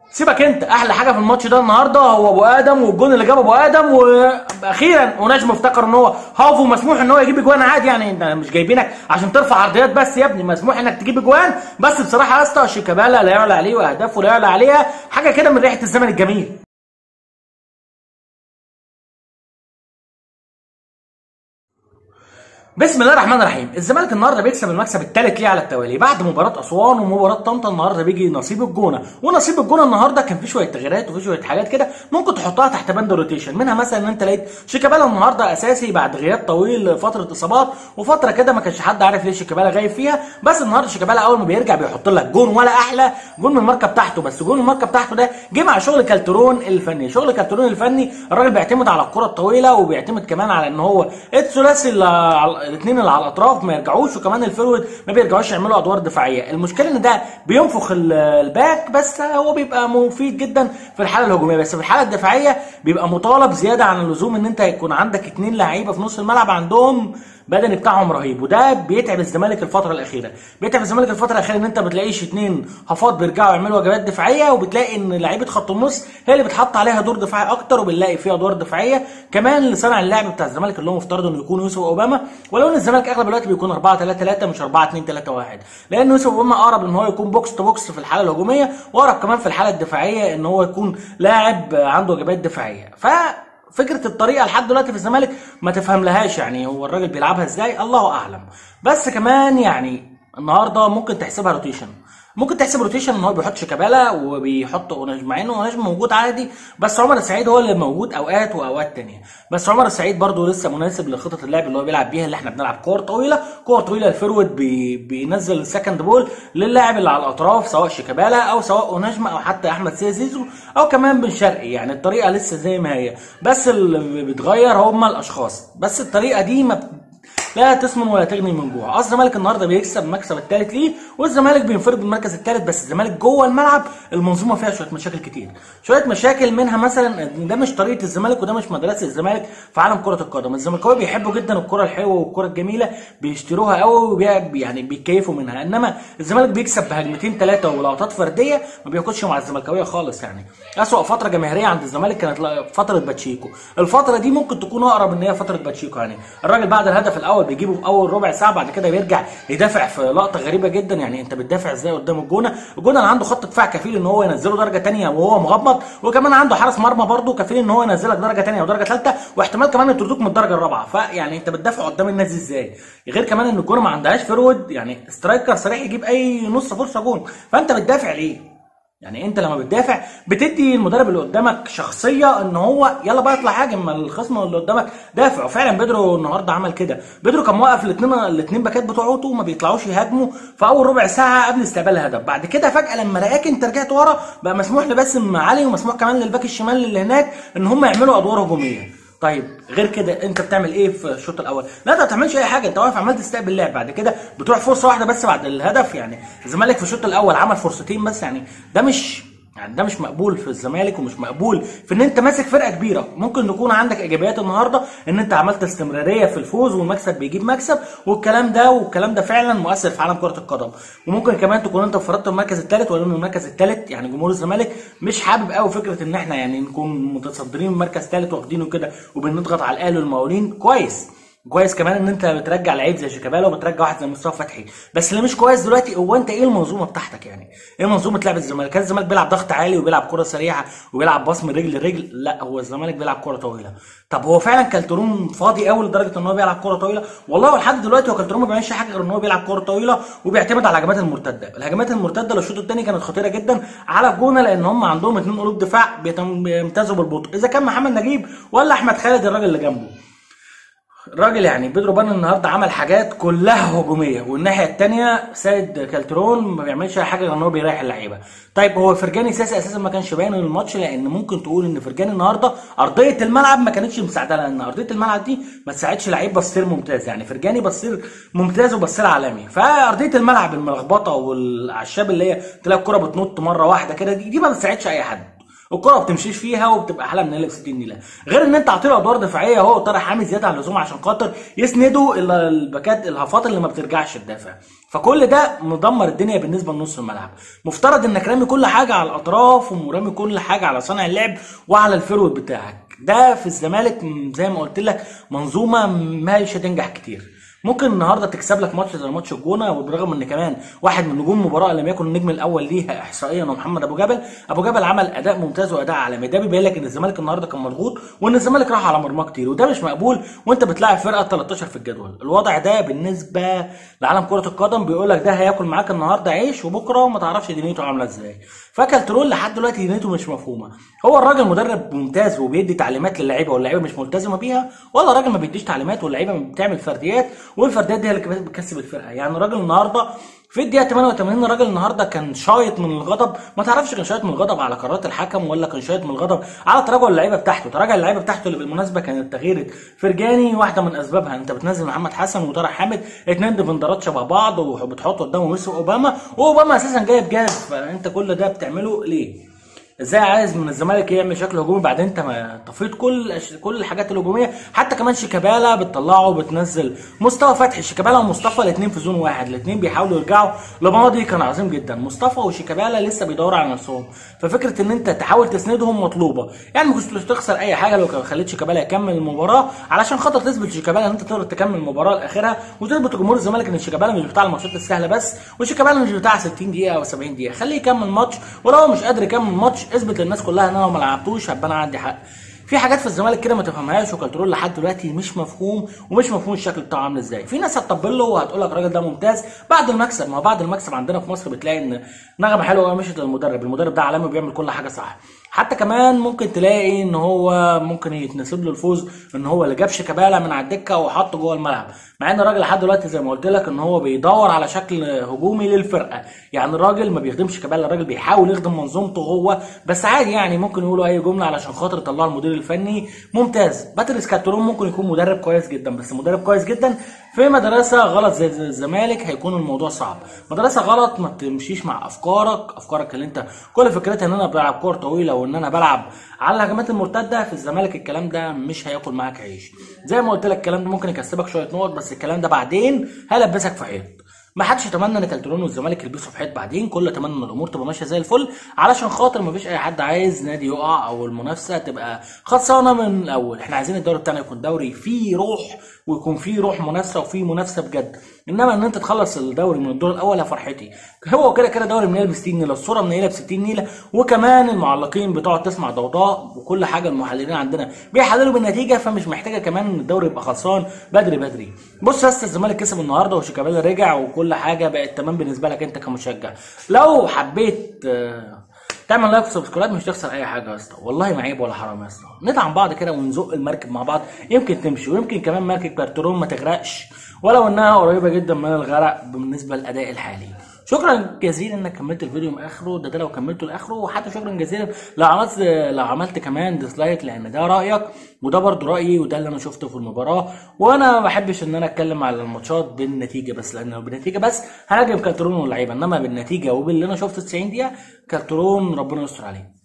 سيبك انت احلى حاجه في الماتش ده النهارده هو ابو ادم والجون اللي جاب ابو ادم واخيرا ونجم افتكر ان هو هافو مسموح ان هو يجيب اجوان عادي يعني انت مش جايبينك عشان ترفع عرضيات بس يا ابني مسموح انك تجيب اجوان بس بصراحه يا اسطى شيكابالا لا يعلى عليه واهدافه لا يعلى عليها حاجه كده من ريحه الزمن الجميل بسم الله الرحمن الرحيم الزمالك النهارده بيكسب المكسب الثالث ليه على التوالي بعد مباراه اسوان ومباراه طنطا النهارده بيجي نصيب الجونه ونصيب الجونه النهارده كان في شويه تغييرات وفي شويه حاجات كده ممكن تحطها تحت بند روتيشن منها مثلا ان انت لقيت شيكابالا النهارده اساسي بعد غياب طويل فتره اصابات وفتره كده ما كانش حد عارف ليه شيكابالا غايب فيها بس النهارده شيكابالا اول ما بيرجع بيحط لك جون ولا احلى جون من الماركه بتاعته بس جون الماركه بتاعته ده جه مع شغل كالترون الفني شغل كالترون الفني الراجل بيعتمد على الكره الطويله وبيعتمد كمان على ان هو الثلاثي الاثنين اللي على الاطراف ما يرجعوش وكمان الفيرود ما بيرجعوش يعملوا ادوار دفاعيه المشكله ان ده بينفخ ال- الباك بس هو بيبقى مفيد جدا في الحاله الهجوميه بس في الحاله الدفاعيه بيبقى مطالب زياده عن اللزوم ان انت يكون عندك اتنين لعيبه في نص الملعب عندهم بدني بتاعهم رهيب وده بيتعب الزمالك الفتره الاخيره بيتعب الزمالك الفتره الاخيره ان انت ما بتلاقيش اتنين هفاض بيرجعوا يعملوا واجبات دفاعيه وبتلاقي ان لعيبه خط النص هي اللي بتحط عليها دور دفاعي اكتر وبنلاقي فيها ادوار دفاعيه كمان اللي صنع اللعب بتاع الزمالك اللي هو مفترض انه يكون يوسف اوباما ولو ان الزمالك اغلب الوقت بيكون 4 3 3 مش 4 2 3 1 لان يوسف اوباما اقرب ان هو يكون بوكس تو بوكس في الحاله الهجوميه واقرب كمان في الحاله الدفاعيه ان هو يكون لاعب عنده واجبات دفاعيه ف فكره الطريقه لحد دلوقتي في الزمالك ما تفهم لهاش يعني هو الراجل بيلعبها ازاي الله اعلم بس كمان يعني النهارده ممكن تحسبها روتيشن ممكن تحسب روتيشن ان هو بيحط شيكابالا وبيحط اوناج مع انه اوناج موجود عادي بس عمر السعيد هو اللي موجود اوقات واوقات تانية بس عمر السعيد برضه لسه مناسب لخطط اللعب اللي هو بيلعب بيها اللي احنا بنلعب كور طويله كور طويله الفيرود بي بينزل السكند بول للاعب اللي على الاطراف سواء شيكابالا او سواء اوناجم او حتى احمد سيد زيزو او كمان بن شرقي يعني الطريقه لسه زي ما هي بس اللي بيتغير هم الاشخاص بس الطريقه دي ما لا تسمن ولا تغني من جوع اصل الزمالك النهارده بيكسب المكسب الثالث ليه والزمالك بينفرد بالمركز الثالث بس الزمالك جوه الملعب المنظومه فيها شويه مشاكل كتير شويه مشاكل منها مثلا إن ده مش طريقه الزمالك وده مش مدرسه الزمالك في عالم كره القدم الزملكاويه بيحبوا جدا الكره الحلوه والكره الجميله بيشتروها قوي وبي يعني بيتكيفوا منها انما الزمالك بيكسب بهجمتين ثلاثه ولقطات فرديه ما بياخدش مع الزملكاويه خالص يعني اسوأ فتره جماهيريه عند الزمالك كانت فتره باتشيكو الفتره دي ممكن تكون اقرب ان هي فتره باتشيكو يعني الراجل بعد الهدف الاول بيجيبه في اول ربع ساعه بعد كده بيرجع يدافع في لقطه غريبه جدا يعني انت بتدافع ازاي قدام الجونه الجونه اللي عنده خط دفاع كفيل ان هو ينزله درجه ثانيه وهو مغمض وكمان عنده حارس مرمى برده كفيل ان هو ينزلك درجه ثانيه ودرجه ثالثه واحتمال كمان يطردوك من الدرجه الرابعه فيعني انت بتدافع قدام الناس ازاي غير كمان ان الجونه ما عندهاش فرود يعني سترايكر صريح يجيب اي نص فرصه جون فانت بتدافع ليه يعني انت لما بتدافع بتدي المدرب اللي قدامك شخصيه ان هو يلا بقى اطلع هاجم الخصم اللي قدامك دافع وفعلا بيدرو النهارده عمل كده بيدرو كان موقف الاثنين الاثنين باكات بتوعته ما بيطلعوش يهاجموا في اول ربع ساعه قبل استقبال الهدف بعد كده فجاه لما لقاك انت رجعت ورا بقى مسموح لباسم علي ومسموح كمان للباك الشمال اللي هناك ان هم يعملوا ادوار هجوميه طيب غير كده انت بتعمل ايه في الشوط الاول؟ لا انت ما بتعملش اي حاجه انت واقف عمال تستقبل اللعب بعد كده بتروح فرصه واحده بس بعد الهدف يعني الزمالك في الشوط الاول عمل فرصتين بس يعني ده مش يعني ده مش مقبول في الزمالك ومش مقبول في ان انت ماسك فرقه كبيره ممكن يكون عندك ايجابيات النهارده ان انت عملت استمراريه في الفوز والمكسب بيجيب مكسب والكلام ده والكلام ده فعلا مؤثر في عالم كره القدم وممكن كمان تكون انت فرضت المركز الثالث ولو ان المركز الثالث يعني جمهور الزمالك مش حابب قوي فكره ان احنا يعني نكون متصدرين مركز ثالث واخدينه كده وبنضغط على الاهلي والمقاولين كويس كويس كمان ان انت بترجع لعيب زي شيكابالا وبترجع واحد زي مصطفى فتحي بس اللي مش كويس دلوقتي هو انت ايه المنظومه بتاعتك يعني ايه منظومه لعب الزمالك كان الزمالك بيلعب ضغط عالي وبيلعب كره سريعه وبيلعب باص من رجل لرجل لا هو الزمالك بيلعب كره طويله طب هو فعلا كالترون فاضي قوي لدرجه ان هو بيلعب كره طويله والله لحد دلوقتي هو كالترون ما بيعملش حاجه غير ان هو بيلعب كره طويله وبيعتمد على الهجمات المرتده الهجمات المرتده للشوط الثاني كانت خطيره جدا على الجونه لان هم عندهم اثنين قلوب دفاع بيمتازوا بالبطء اذا كان محمد نجيب ولا احمد خالد الراجل اللي جنبه الراجل يعني بيدرو بان النهارده عمل حاجات كلها هجوميه والناحيه الثانيه سيد كالترون ما بيعملش اي حاجه غير ان هو بيريح اللعيبه طيب هو فرجاني ساسي اساسا ما كانش باين الماتش لان ممكن تقول ان فرجاني النهارده ارضيه الملعب ما كانتش مساعده لان ارضيه الملعب دي ما تساعدش لعيب بصير ممتاز يعني فرجاني بصير ممتاز وبصير عالمي فارضيه الملعب الملخبطه والعشاب اللي هي تلاقي الكره بتنط مره واحده كده دي, دي ما بتساعدش اي حد الكره ما بتمشيش فيها وبتبقى حاله من ب 60 نيله غير ان انت عاطيله ادوار دفاعيه هو طارق حامد زياده عن اللزوم عشان خاطر يسندوا ال- الباكات الهافات اللي ما بترجعش تدافع فكل ده مدمر الدنيا بالنسبه لنص الملعب مفترض انك رامي كل حاجه على الاطراف ورامي كل حاجه على صانع اللعب وعلى الفيرود بتاعك ده في الزمالك م- زي ما قلت لك منظومه مش هتنجح كتير ممكن النهارده تكسب لك ماتش زي ماتش الجونه وبالرغم ان كمان واحد من نجوم المباراه لم يكن النجم الاول ليها احصائيا هو محمد ابو جبل ابو جبل عمل اداء ممتاز واداء عالمي ده بيبين لك ان الزمالك النهارده كان مضغوط وان الزمالك راح على مرماه كتير وده مش مقبول وانت بتلاعب فرقه 13 في الجدول الوضع ده بالنسبه لعالم كره القدم بيقول لك ده هياكل معاك النهارده عيش وبكره ما تعرفش دنيته عامله ازاي فكالترول لحد دلوقتي دنيته مش مفهومه هو الراجل مدرب ممتاز وبيدي تعليمات للعيبه واللعيبه مش ملتزمه بيها ولا الراجل ما بيديش تعليمات واللعيبه بتعمل فرديات والفرديات دي هي اللي بتكسب الفرقه يعني الراجل النهارده في الدقيقه 88 الراجل النهارده كان شايط من الغضب ما تعرفش كان شايط من الغضب على قرارات الحكم ولا كان شايط من الغضب على تراجع اللعيبه بتاعته تراجع اللعيبه بتاعته اللي بالمناسبه كانت تغيير فرجاني واحده من اسبابها انت بتنزل محمد حسن وطارق حامد اتنين ديفندرات شبه بعض وبتحط قدامه ميسي واوباما واوباما اساسا جايب جاب فانت كل ده بتعمله ليه؟ ازاي عايز من الزمالك يعمل شكل هجومي بعدين انت ما طفيت كل أش- كل الحاجات الهجوميه حتى كمان شيكابالا بتطلعه وبتنزل مصطفى فتحي شيكابالا ومصطفى الاثنين في زون واحد الاثنين بيحاولوا يرجعوا لماضي كان عظيم جدا مصطفى وشيكابالا لسه بيدوروا على نفسهم ففكره ان انت تحاول تسندهم مطلوبه يعني ما كنتش تخسر اي حاجه لو كان خليت شيكابالا يكمل المباراه علشان خاطر تثبت شيكابالا ان انت تقدر تكمل المباراه لاخرها وتثبت لجمهور الزمالك ان شيكابالا مش بتاع الماتشات السهله بس وشيكابالا مش بتاع 60 دقيقه او 70 دقيقه خليه يكمل ماتش ولو هو مش قادر يكمل ماتش اثبت للناس كلها ان انا لو ما لعبتوش هبقى انا عندي حق في حاجات في الزمالك كده ما تفهمهاش وكالترول لحد دلوقتي مش مفهوم ومش مفهوم الشكل بتاعه عامل ازاي في ناس هتطبل له وهتقول لك الراجل ده ممتاز بعد المكسب ما هو بعد المكسب عندنا في مصر بتلاقي ان نغمه حلوه قوي مشيت للمدرب المدرب ده عالمي وبيعمل كل حاجه صح حتى كمان ممكن تلاقي ان هو ممكن يتنسب له الفوز ان هو اللي جاب شيكابالا من على الدكه وحطه جوه الملعب مع ان الراجل لحد دلوقتي زي ما قلت لك ان هو بيدور على شكل هجومي للفرقه يعني الراجل ما بيخدمش شيكابالا الراجل بيحاول يخدم منظومته هو بس عادي يعني ممكن يقولوا اي جمله علشان خاطر يطلعوا المدير الفني ممتاز باتريس كاتورون ممكن يكون مدرب كويس جدا بس مدرب كويس جدا في مدرسه غلط زي زي الزمالك هيكون الموضوع صعب مدرسه غلط ما تمشيش مع افكارك افكارك اللي انت كل فكرتها ان انا بلعب كوره طويله وان انا بلعب على الهجمات المرتده في الزمالك الكلام ده مش هياكل معاك عيش زي ما قلت لك الكلام ده ممكن يكسبك شويه نقط بس الكلام ده بعدين هيلبسك في حيط ما حدش يتمنى ان كالترون والزمالك يلبسوا في حيط بعدين كل اتمنى ان الامور تبقى ماشيه زي الفل علشان خاطر ما فيش اي حد عايز نادي يقع او المنافسه تبقى خلصانه من الاول احنا عايزين الدوري بتاعنا يكون دوري فيه روح ويكون فيه روح منافسه وفيه منافسه بجد انما ان انت تخلص الدوري من الدور الاول يا فرحتي هو كده كده دوري منيله ب 60 نيله الصوره منيله ب 60 نيله وكمان المعلقين بتقعد تسمع ضوضاء وكل حاجه المحللين عندنا بيحللوا بالنتيجه فمش محتاجه كمان ان الدوري يبقى خلصان بدري بدري بص يا اسطى الزمالك كسب النهارده وشيكابالا رجع وكل حاجه بقت تمام بالنسبه لك انت كمشجع لو حبيت آه، تعمل لايك وسبسكرايب مش تخسر اي حاجه يا اسطى والله ما عيب ولا حرام يا اسطى ندعم بعض كده ونزق المركب مع بعض يمكن تمشي ويمكن كمان مركب كارترون ما تغرقش ولو انها قريبه جدا من الغرق بالنسبه للاداء الحالي شكرا جزيلا انك كملت الفيديو من اخره ده, ده لو كملته لاخره وحتى شكرا جزيلا لو عملت لو عملت كمان ديسلايك لان ده رايك وده برضه رايي وده اللي انا شفته في المباراه وانا ما بحبش ان انا اتكلم على الماتشات بالنتيجه بس لان لو بالنتيجه بس هنجم كالترون واللعيبه انما بالنتيجه وباللي انا شفته 90 دقيقه كالترون ربنا يستر عليه